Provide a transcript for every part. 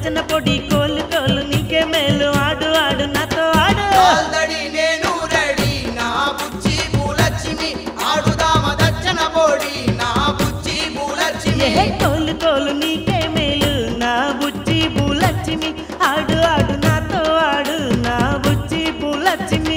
దచ్చన పొడి కోలు కోలు నీకే మేలు ఆడు ఆడు నాతో ఆడు ఆల్రెడీ నేను రెడీ నా బుచ్చి పూలచ్చిమి ఆడుదామ దచ్చన బోడి నా బుచ్చి పూలచ్చిమి ఏ కోలు కోలు నీకే మేలు నా బుచ్చి పూలచ్చిమి ఆడు ఆడు నాతో ఆడు నా బుచ్చి పూలచ్చిమి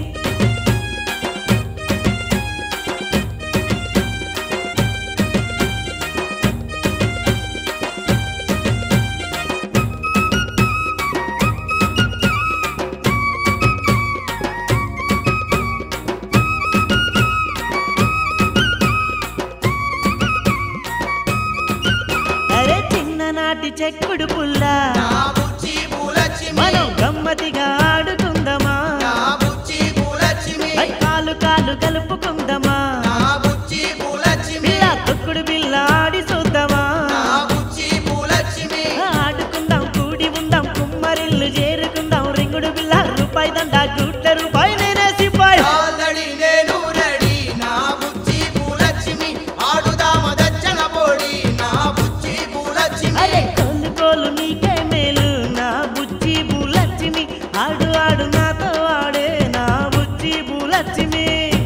అరే చిన్ననాటి చెక్కుడు పుల్ల నా బుచ్చి పూలచ్చిమి మనం గమ్మతిగా ఆడుకుందామా నా బుచ్చి పూలచ్చిమి అయ్ కాలు కాలు కలుపుకుందామా నా బుచ్చి పూలచ్చిమి పిల్ల తొక్కుడు బిల్ల ఆడి చూద్దామా నా బుచ్చి పూలచ్చిమి ఆడుకుందాం కూడి ఉందాం కుమ్మరిల్లు చేరుకుందాం రింగుడు బిల్ల రూపాయి దండ గుట్ట రూపాయి నేనే సిపాయి ఆల్రెడీ నేను రెడీ నా బుచ్చి పూలచ్చిమి ఆడుదామ దచ్చన బోడి నా బుచ్చి పూలచ్చిమి అరే కోలు కోలు నీకే మేలు నా బుచ్చి బులచ్చిమి ఆడు ఆడు నాతో ఆడే నా బుచ్చి బులచ్చిమి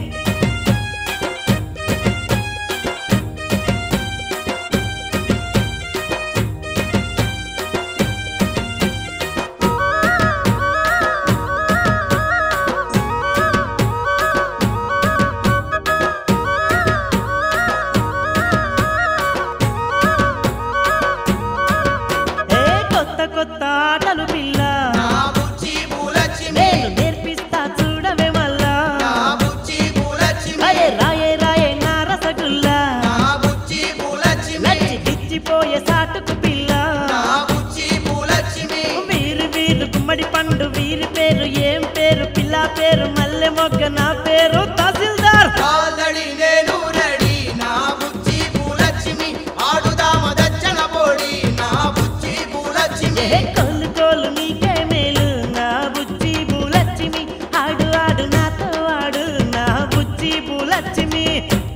ఏ కొత్త కొత్త ఆటలు పిల్ల నా బుచ్చి పూలచ్చిమి నేను నేర్పిస్తా చూడవే మళ్ళా నా బుచ్చి పూలచ్చిమి అరే రాయే రాయే నా రసగుల్లా నా బుచ్చి పూలచ్చిమి నచ్చి గిచ్చిపోయే సాటుకు పిల్ల నా బుచ్చి పూలచ్చిమి వీరు వీరు గుమ్మడి పండు వీరి పేరు ఏం పేరు పిల్ల పేరు మల్లె మొగ్గ నా పేరు తహసీల్దార్ ఆల్రెడీ నేను రెడీ నా బుచ్చి పూలచ్చిమి ఆడుదామ దచ్చన బోడి నా బుచ్చి పూలచ్చిమి ఏ కోలు కోలు నీకే మేలు నా బుచ్చి బులచ్చిమి ఆడు ఆడు నాతో ఆడు నా బుచ్చి బులచ్చిమి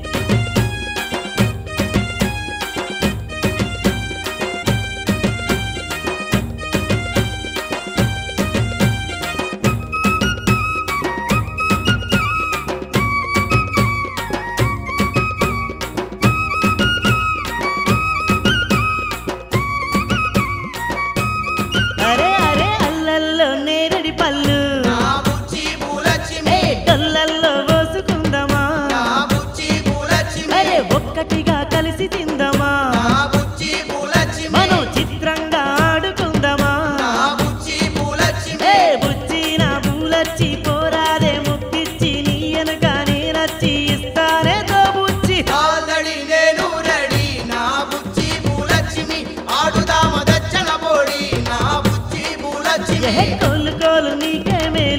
అరే అరే అల్లల్లో నేరడి పళ్ళు నా బుచ్చి పూలచ్చిమి ఏ డొల్లల్లో పోసుకుందామా నా బుచ్చి పూలచ్చిమి అరే ఒక్కటిగా కలిసి తిందామా నా బుచ్చి పూలచ్చిమి మనం చిత్రంగా ఆడుకుందామా నా బుచ్చి పూలచ్చిమి ఏ బుచ్చి నా పూలచ్చి పోరాదే ముక్కిచ్చి నీ వెనక నేనచ్చి ఇస్తానే తో బుచ్చి ఆల్రెడీ నేను రెడీ నా బుచ్చి పూలచ్చిమి ఆడుదామ దచ్చన బోడి నా బుచ్చి పూలచ్చిమి ఏ కోలు కోలు నీకే మేలు